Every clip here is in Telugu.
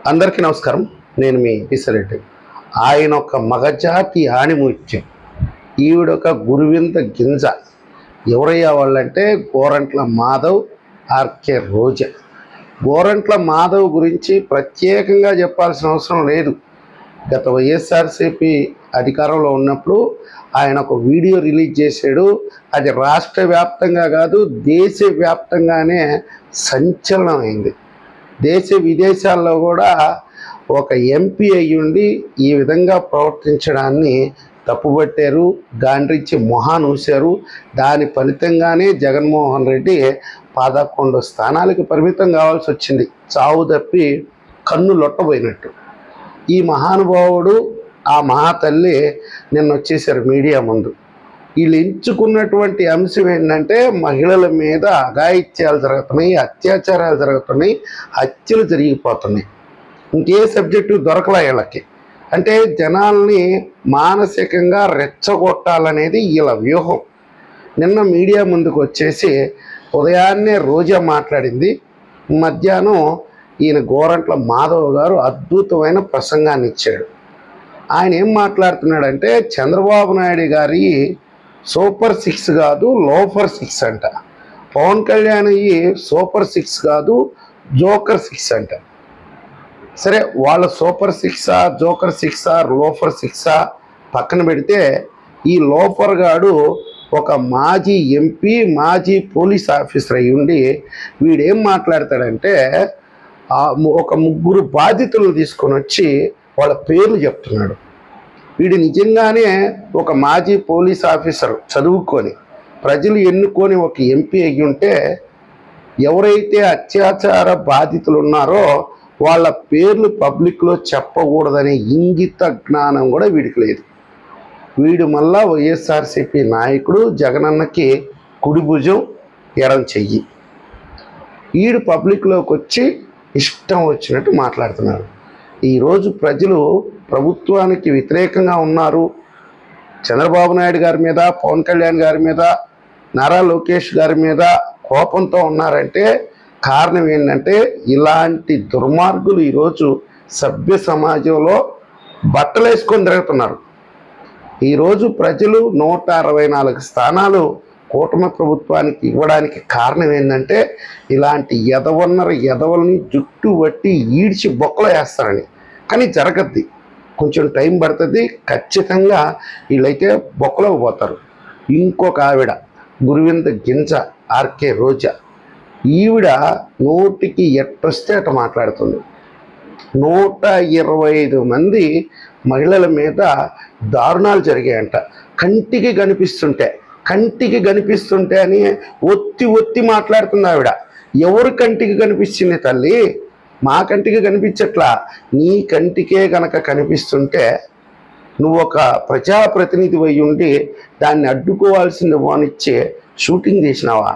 అందరికీ నమస్కారం నేను మీ పిసిరెడ్డి ఆయన ఒక మగజాతి ఆణిముత్యం ఈవిడొక గురువింద గింజ ఎవరయ్యా వాళ్ళంటే గోరంట్ల మాధవ్ ఆర్కే రోజా గోరంట్ల మాధవ్ గురించి ప్రత్యేకంగా చెప్పాల్సిన అవసరం లేదు గత వైఎస్ఆర్సీపీ అధికారంలో ఉన్నప్పుడు ఆయన ఒక వీడియో రిలీజ్ చేశాడు అది రాష్ట్ర వ్యాప్తంగా కాదు దేశ వ్యాప్తంగానే సంచలనం అయింది దేశ విదేశాల్లో కూడా ఒక ఎంపీ అయ్యుండి ఈ విధంగా ప్రవర్తించడాన్ని తప్పుపట్టారు గాండ్రించి మొహానూశారు దాని ఫలితంగానే జగన్మోహన్ రెడ్డి పదకొండు స్థానాలకు పరిమితం కావాల్సి వచ్చింది చావు తప్పి కన్ను లొట్టబోయినట్టు ఈ మహానుభావుడు ఆ మహాతల్లి నిన్న వచ్చేసారు మీడియా ముందు వీళ్ళు ఎంచుకున్నటువంటి అంశం ఏంటంటే మహిళల మీద అఘాయిత్యాలు జరుగుతున్నాయి అత్యాచారాలు జరుగుతున్నాయి హత్యలు జరిగిపోతున్నాయి ఇంకే సబ్జెక్టు దొరకలే వీళ్ళకి అంటే జనాల్ని మానసికంగా రెచ్చగొట్టాలనేది వీళ్ళ వ్యూహం నిన్న మీడియా ముందుకు వచ్చేసి ఉదయాన్నే రోజా మాట్లాడింది మధ్యాహ్నం ఈయన గోరంట్ల మాధవ్ గారు అద్భుతమైన ప్రసంగాన్ని ఇచ్చాడు ఆయన ఏం మాట్లాడుతున్నాడంటే చంద్రబాబు నాయుడు గారి సూపర్ సిక్స్ కాదు లోఫర్ సిక్స్ అంట పవన్ కళ్యాణ్ అయ్యి సూపర్ సిక్స్ కాదు జోకర్ సిక్స్ అంట సరే వాళ్ళ సూపర్ సిక్సా జోకర్ సిక్సా లోఫర్ సిక్సా పక్కన పెడితే ఈ లోఫర్ గాడు ఒక మాజీ ఎంపీ మాజీ పోలీస్ ఆఫీసర్ అయి ఉండి వీడేం మాట్లాడతాడంటే ఆ ము- ఒక ముగ్గురు బాధితులను తీసుకొని వచ్చి వాళ్ళ పేర్లు చెప్తున్నాడు వీడు నిజంగానే ఒక మాజీ పోలీస్ ఆఫీసర్ చదువుకొని ప్రజలు ఎన్నుకొని ఒక ఎంపీ అయ్యి ఉంటే ఎవరైతే అత్యాచార బాధితులు ఉన్నారో వాళ్ళ పేర్లు పబ్లిక్లో చెప్పకూడదనే ఇంగిత జ్ఞానం కూడా వీడికి లేదు వీడు మళ్ళా వైఎస్ఆర్సీపీ నాయకుడు జగనన్నకి కుడి భుజం ఎడం చెయ్యి వీడు పబ్లిక్లోకి వచ్చి ఇష్టం వచ్చినట్టు మాట్లాడుతున్నాడు ఈరోజు ప్రజలు ప్రభుత్వానికి వ్యతిరేకంగా ఉన్నారు చంద్రబాబు నాయుడు గారి మీద పవన్ కళ్యాణ్ గారి మీద నారా లోకేష్ గారి మీద కోపంతో ఉన్నారంటే కారణం ఏంటంటే ఇలాంటి దుర్మార్గులు ఈరోజు సభ్య సమాజంలో బట్టలు వేసుకొని తిరుగుతున్నారు ఈరోజు ప్రజలు నూట అరవై నాలుగు స్థానాలు కూటమి ప్రభుత్వానికి ఇవ్వడానికి కారణం ఏంటంటే ఇలాంటి ఎదవన్నర ఎదవల్ని జుట్టు పట్టి ఈడ్చి బొక్కలో వేస్తారని కానీ జరగద్ది కొంచెం టైం పడుతుంది ఖచ్చితంగా వీళ్ళైతే బొక్కలోకి పోతారు ఇంకొక ఆవిడ గురువింద గింజ ఆర్కే రోజా ఈవిడ నోటికి ఎట్టొస్తే అట మాట్లాడుతుంది నూట ఇరవై ఐదు మంది మహిళల మీద దారుణాలు జరిగాయంట కంటికి కనిపిస్తుంటే కంటికి కనిపిస్తుంటే అని ఒత్తి ఒత్తి మాట్లాడుతుంది ఆవిడ ఎవరు కంటికి కనిపించింది తల్లి మా కంటికి కనిపించట్లా నీ కంటికే గనక కనిపిస్తుంటే నువ్వు ఒక ప్రజాప్రతినిధి అయి ఉండి దాన్ని అడ్డుకోవాల్సింది వానిచ్చి షూటింగ్ చేసినావా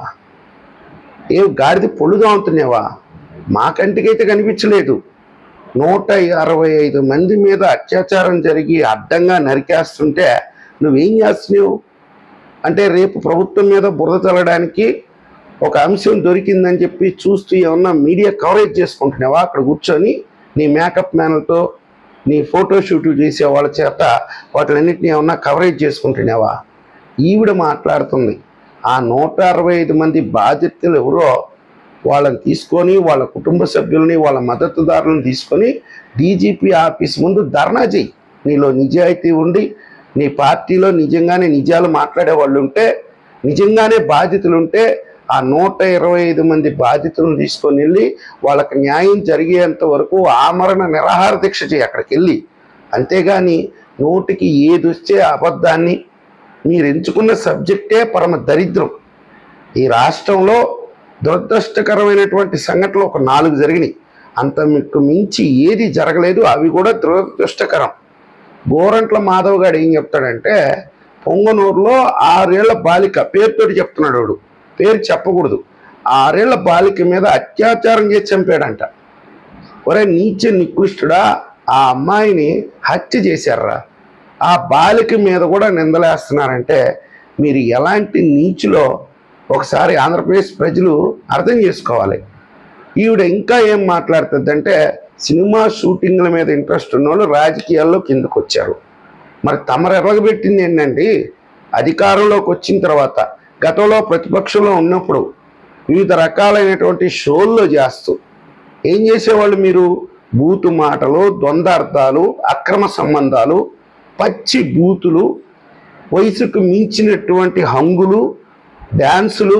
ఏ గాడిద పొళ్ళు అవుతున్నావా మా కంటికైతే కనిపించలేదు నూట అరవై ఐదు మంది మీద అత్యాచారం జరిగి అడ్డంగా నరికేస్తుంటే నువ్వేం చేస్తున్నావు అంటే రేపు ప్రభుత్వం మీద బురద చల్లడానికి ఒక అంశం దొరికిందని చెప్పి చూస్తూ ఏమన్నా మీడియా కవరేజ్ చేసుకుంటున్నావా అక్కడ కూర్చొని నీ మేకప్ మ్యాన్లతో నీ ఫోటో షూట్లు చేసే వాళ్ళ చేత వాటిలన్నింటినీ ఏమన్నా కవరేజ్ చేసుకుంటున్నావా ఈవిడ మాట్లాడుతుంది ఆ నూట అరవై ఐదు మంది బాధితులు ఎవరో వాళ్ళని తీసుకొని వాళ్ళ కుటుంబ సభ్యుల్ని వాళ్ళ మద్దతుదారులను తీసుకొని డీజీపీ ఆఫీస్ ముందు ధర్నా చెయ్యి నీలో నిజాయితీ ఉండి నీ పార్టీలో నిజంగానే నిజాలు మాట్లాడే వాళ్ళు ఉంటే నిజంగానే బాధితులు ఉంటే ఆ నూట ఇరవై ఐదు మంది బాధితులను తీసుకొని వెళ్ళి వాళ్ళకి న్యాయం జరిగేంత వరకు ఆమరణ నిరాహార దీక్ష చేయి అక్కడికి వెళ్ళి అంతేగాని నోటికి ఏది వస్తే ఆ అబద్ధాన్ని మీరు ఎంచుకున్న సబ్జెక్టే పరమ దరిద్రం ఈ రాష్ట్రంలో దురదృష్టకరమైనటువంటి సంఘటనలు ఒక నాలుగు జరిగినాయి అంత మీకు మించి ఏది జరగలేదు అవి కూడా దురదృష్టకరం గోరంట్ల మాధవ్ గారు ఏం చెప్తాడంటే పొంగనూరులో ఆరేళ్ల బాలిక పేరుతోటి చెప్తున్నాడు వాడు పేరు చెప్పకూడదు ఆరేళ్ల బాలిక మీద అత్యాచారం చేసి చంపాడంట ఒరే నీచ నికృష్టుడా ఆ అమ్మాయిని హత్య చేశారా ఆ బాలిక మీద కూడా నిందలేస్తున్నారంటే మీరు ఎలాంటి నీచులో ఒకసారి ఆంధ్రప్రదేశ్ ప్రజలు అర్థం చేసుకోవాలి ఈవిడ ఇంకా ఏం మాట్లాడుతుందంటే సినిమా షూటింగ్ల మీద ఇంట్రెస్ట్ ఉన్నోళ్ళు రాజకీయాల్లో కిందకు వచ్చారు మరి తమరు ఎరగబెట్టింది ఏంటండి అధికారంలోకి వచ్చిన తర్వాత గతంలో ప్రతిపక్షంలో ఉన్నప్పుడు వివిధ రకాలైనటువంటి షోల్లో చేస్తూ ఏం చేసేవాళ్ళు మీరు బూతు మాటలు ద్వందార్థాలు అక్రమ సంబంధాలు పచ్చి బూతులు వయసుకు మించినటువంటి హంగులు డ్యాన్సులు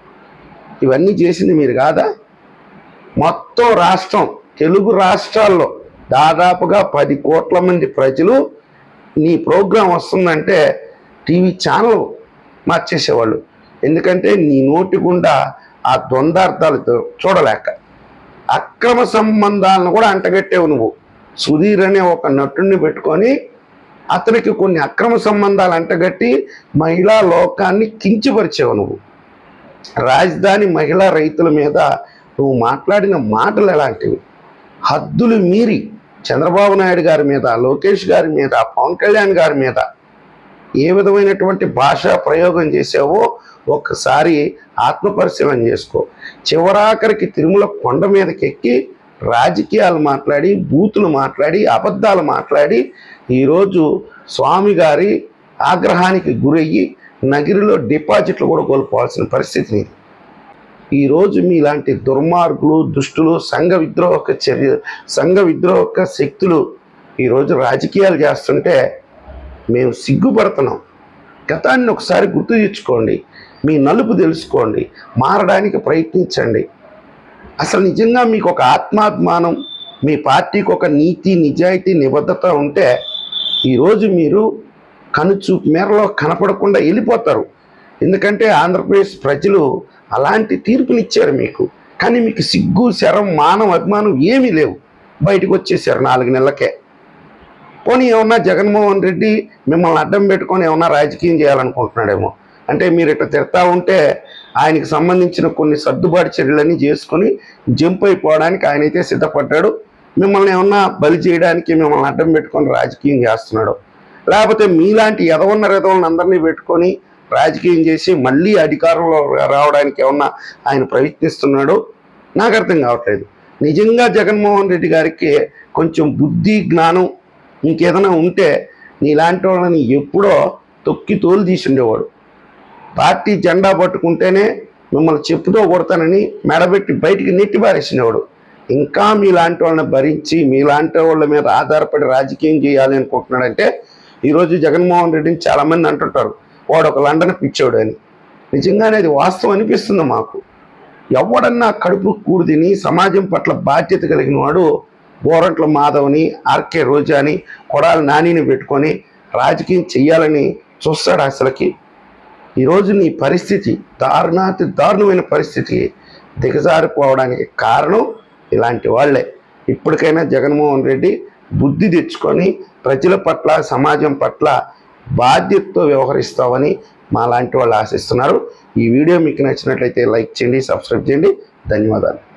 ఇవన్నీ చేసింది మీరు కాదా మొత్తం రాష్ట్రం తెలుగు రాష్ట్రాల్లో దాదాపుగా పది కోట్ల మంది ప్రజలు నీ ప్రోగ్రాం వస్తుందంటే టీవీ ఛానల్ మార్చేసేవాళ్ళు ఎందుకంటే నీ నోటి గుండా ఆ ద్వందార్థాలతో చూడలేక అక్రమ సంబంధాలను కూడా అంటగట్టేవు నువ్వు సుధీర్ అనే ఒక నటుడిని పెట్టుకొని అతనికి కొన్ని అక్రమ సంబంధాలు అంటగట్టి మహిళా లోకాన్ని కించపరిచేవు నువ్వు రాజధాని మహిళా రైతుల మీద నువ్వు మాట్లాడిన మాటలు ఎలాంటివి హద్దులు మీరి చంద్రబాబు నాయుడు గారి మీద లోకేష్ గారి మీద పవన్ కళ్యాణ్ గారి మీద ఏ విధమైనటువంటి భాషా ప్రయోగం చేసావో ఒక్కసారి ఆత్మపరిశీలన చేసుకో చివరాఖరికి తిరుమల కొండ మీదకి ఎక్కి రాజకీయాలు మాట్లాడి బూతులు మాట్లాడి అబద్ధాలు మాట్లాడి ఈరోజు స్వామి గారి ఆగ్రహానికి గురయ్యి నగిరిలో డిపాజిట్లు కూడా కోల్పోవాల్సిన పరిస్థితి నీది ఈరోజు మీలాంటి దుర్మార్గులు దుష్టులు సంఘ విద్రోహక చర్య సంఘ విద్రోహక శక్తులు ఈరోజు రాజకీయాలు చేస్తుంటే మేము సిగ్గుపడుతున్నాం గతాన్ని ఒకసారి గుర్తు తెచ్చుకోండి మీ నలుపు తెలుసుకోండి మారడానికి ప్రయత్నించండి అసలు నిజంగా మీకు ఒక ఆత్మాభిమానం మీ పార్టీకి ఒక నీతి నిజాయితీ నిబద్ధత ఉంటే ఈరోజు మీరు కనుచూపు మేరలో కనపడకుండా వెళ్ళిపోతారు ఎందుకంటే ఆంధ్రప్రదేశ్ ప్రజలు అలాంటి తీర్పునిచ్చారు మీకు కానీ మీకు సిగ్గు శరం మానం అభిమానం ఏమీ లేవు బయటకు వచ్చేసారు నాలుగు నెలలకే పోనీ ఏమన్నా జగన్మోహన్ రెడ్డి మిమ్మల్ని అడ్డం పెట్టుకొని ఏమన్నా రాజకీయం చేయాలనుకుంటున్నాడేమో అంటే మీరు ఇట్లా తిడతా ఉంటే ఆయనకి సంబంధించిన కొన్ని సర్దుబాటు చర్యలన్నీ చేసుకొని జంప్ అయిపోవడానికి ఆయనైతే సిద్ధపడ్డాడు మిమ్మల్ని ఏమన్నా బలి చేయడానికి మిమ్మల్ని అడ్డం పెట్టుకొని రాజకీయం చేస్తున్నాడు లేకపోతే మీలాంటి ఎదవన్న ఎదవలను అందరినీ పెట్టుకొని రాజకీయం చేసి మళ్ళీ అధికారంలో రావడానికి ఏమన్నా ఆయన ప్రయత్నిస్తున్నాడు నాకు అర్థం కావట్లేదు నిజంగా జగన్మోహన్ రెడ్డి గారికి కొంచెం బుద్ధి జ్ఞానం ఇంకేదైనా ఉంటే నీలాంటి వాళ్ళని ఎప్పుడో తొక్కి తోలు తీసి ఉండేవాడు పార్టీ జెండా పట్టుకుంటేనే మిమ్మల్ని చెప్పుతో కొడతానని మెడబెట్టి బయటికి నెట్టి పారేసినవాడు ఇంకా మీలాంటి వాళ్ళని భరించి మీలాంటి వాళ్ళ మీద ఆధారపడి రాజకీయం చేయాలి అనుకుంటున్నాడంటే ఈరోజు జగన్మోహన్ రెడ్డిని చాలామంది అంటుంటారు వాడు ఒక లండన్ పిచ్చోడు అని నిజంగానే అది వాస్తవం అనిపిస్తుంది మాకు ఎవడన్నా కడుపు కూడు తిని సమాజం పట్ల బాధ్యత కలిగిన వాడు గోరంట్ల మాధవ్ని ఆర్కే రోజాని కొడాలి నానిని పెట్టుకొని రాజకీయం చెయ్యాలని చూస్తాడు అసలుకి ఈరోజు నీ పరిస్థితి దారుణాతి దారుణమైన పరిస్థితి దిగజారిపోవడానికి కారణం ఇలాంటి వాళ్ళే ఇప్పటికైనా జగన్మోహన్ రెడ్డి బుద్ధి తెచ్చుకొని ప్రజల పట్ల సమాజం పట్ల బాధ్యతతో వ్యవహరిస్తామని మా లాంటి వాళ్ళు ఆశిస్తున్నారు ఈ వీడియో మీకు నచ్చినట్లయితే లైక్ చేయండి సబ్స్క్రైబ్ చేయండి ధన్యవాదాలు